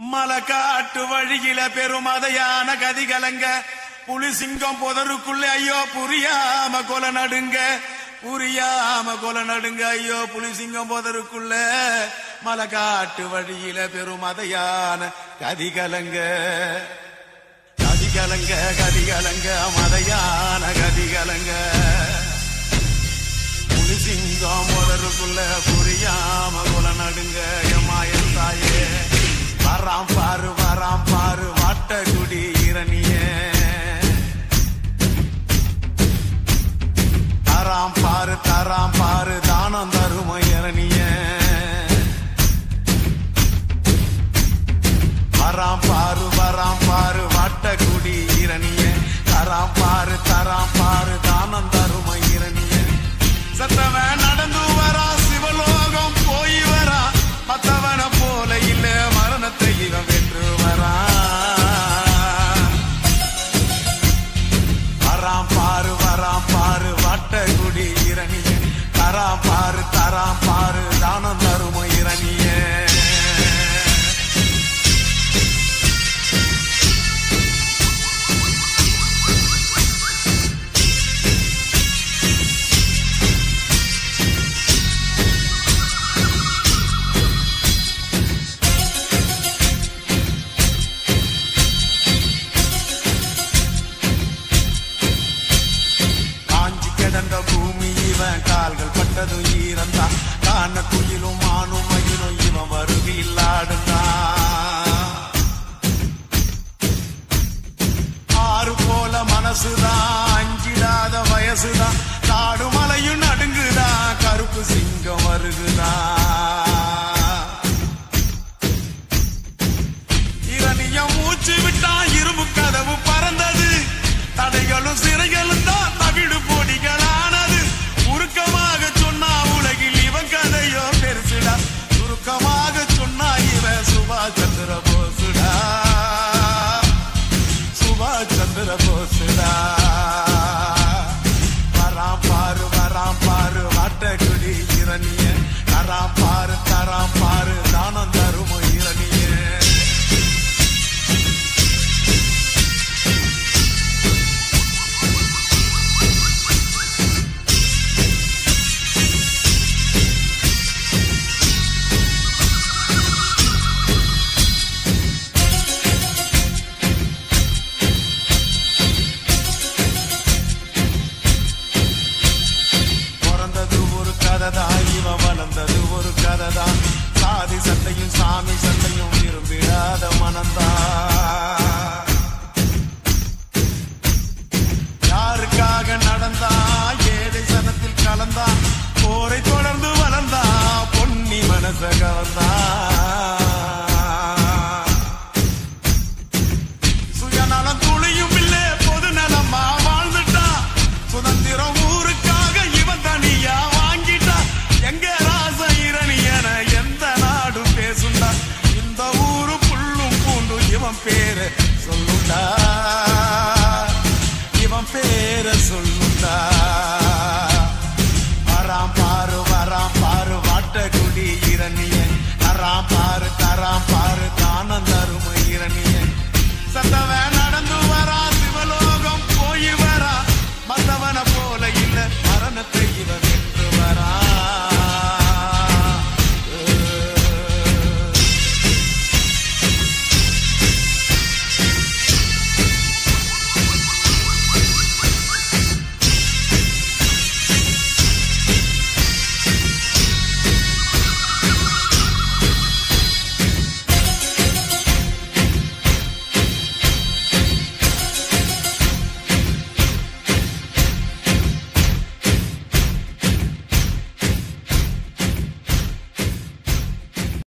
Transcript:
மலக்காட்டு வழியில பெருமதையான கதி கலங்க புலி சிங்கம் புதருக்குள்ள ஐயோ புரியாம கொல நடுங்க புரியாம கொல நடுங்க ஐயோ புலி சிங்கம் புதருக்குள்ள மலக்காட்டு வழியில பெருமதையான கதி கலங்க கதி கலங்க கதி கலங்க மதையான கதி கலங்க புலி சிங்கம் முதலுக்குள்ள புரியாம குல நடுங்க எம்மாயன் தாயே வராம் பாரு வராம் பாரு வாட்ட குடி இரணிய தராம் பாரு தராம் பாரு தானம் தரும இரணிய வராம் பாரு வராம் பாரு வாட்ட குடி இரணிய தராம் பாரு தராம் பாரு தானம் தரும இரணிய சத்தவன் நடந்து வரா சிவலோகம் போய் வரா மத்தவன போல இல்ல மரணத்தை இவன் வென்று வரா வராம் பாரு வராம் பாரு வட்ட குடி இரணிய தராம் பாரு தராம் பாரு தானம் தரும இரணிய காஞ்சி கிடந்த பூமி இவன் கால்கள் பட்டதும் ஈரந்தான் காண குயிலும் மானும் மயிலும் இவன் வருகையில் ஆடுந்தான் ஆறு போல மனசுதான் அஞ்சிடாத வயசுதான் காடு மலையும் நடுங்குதான் கருப்பு சிங்கம் வருகுதான் இரணியம் மூச்சு விட்டா இரும்பு கதவு பறந்தது தடைகளும் சிறைகளும் தான் தவிடு பொடிகளானது உருக்கமாக சொன்னா உலகில் இவன் கதையோ பெருசுடா சுருக்கமாக சொன்னா இவன் சுபாஷ் சந்திர போசுடா சுபாஷ் சந்திர போசுடா வராம் பாரு வராம் பாரு வாட்டக்குடி இரணிய தராம் பாரு தராம் பாரு தானம் தரும இரணிய பிறந்தது ஒரு கதை தான் இவன் வளர்ந்தது ஒரு கதை தான் சாதி சண்டையும் சாமி சண்டையும் விரும்பிடாத மனந்தான் யாருக்காக நடந்தா ஏழை சனத்தில் கலந்தா போரை தொடர்ந்து வளர்ந்தா பொன்னி மனச கவர்ந்தா சுயநலம் துளியும் இல்லே பொது நலமா வாழ்ந்துட்டா சுதந்திரம் ஊருக்காக இவன் தனியா வாங்கிட்டா எங்க ராச இரணியன எந்த நாடும் பேசுண்டா இந்த ஊரு புள்ளும் பூண்டும் இவன் பேரு